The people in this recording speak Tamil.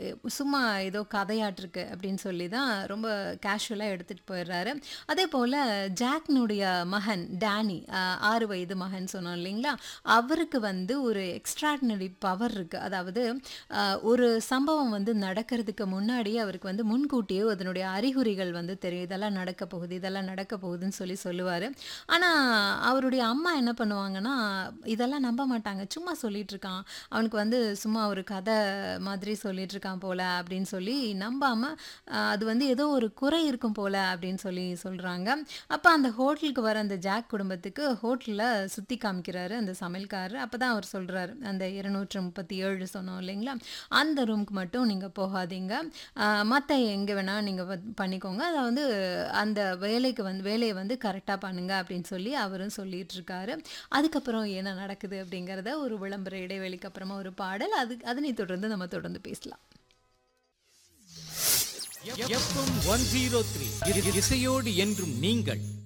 சும்மா ஏதோ கதையாட்டிருக்கு அப்படின்னு சொல்லி தான் ரொம்ப கேஷுவலாக எடுத்துகிட்டு போயிடுறாரு அதே போல் ஜாக்னுடைய மகன் டேனி அஹ், ஆறு வயது மகன் சொன்னோம் இல்லைங்களா அவருக்கு வந்து ஒரு எக்ஸ்ட்ராடினரி பவர் இருக்குது அதாவது அஹ், ஒரு சம்பவம் வந்து நடக்கிறதுக்கு முன்னாடியே அவருக்கு வந்து முன்கூட்டியே அதனுடைய அறிகுறிகள் வந்து தெரியும் இதெல்லாம் நடக்க போகுது இதெல்லாம் நடக்க போகுதுன்னு சொல்லி சொல்லுவார் ஆனால் அவருடைய அம்மா என்ன பண்ணுவாங்கன்னா இதெல்லாம் நம்ப மாட்டாங்க சும்மா சொல்லிட்டு இருக்கான் அவனுக்கு வந்து சும்மா ஒரு கதை மாதிரி சொல்லிட்டு இருக்கான் போல அப்படின்னு சொல்லி நம்பாம அஹ், அது வந்து ஏதோ ஒரு குறை இருக்கும் போல அப்படின்னு சொல்லி சொல்றாங்க அப்போ அந்த ஹோட்டலுக்கு வர அந்த ஜாக் குடும்பத்துக்கு ஹோட்டலில் சுற்றி காமிக்கிறாரு அந்த சமையல்காரர் அப்போ தான் அவர் சொல்றாரு அந்த இருநூற்று முப்பத்தி ஏழு சொன்னோம் இல்லைங்களா அந்த ரூமுக்கு மட்டும் நீங்கள் போகாதீங்க மற்ற எங்கே வேணால் நீங்கள் பண்ணிக்கோங்க அதை வந்து அந்த வேலைக்கு வந்து வேலையை வந்து கரெக்டாக பண்ணுங்க அப்படின்னு சொல்லி அவரும் சொல்லிட்டு இருக்காரு அதுக்கப்புறம் என்ன நடக்குது அப்படிங்கிறத ஒரு விளம்பர இடைவெளிக்கு அப்புறமா ஒரு பாடல் அது அதனை தொடர்ந்து நம்ம தொடர்ந்து பேசலாம் எஃப்எம் ஒன் ஜீரோ த்ரீ இசையோடு என்றும் நீங்கள்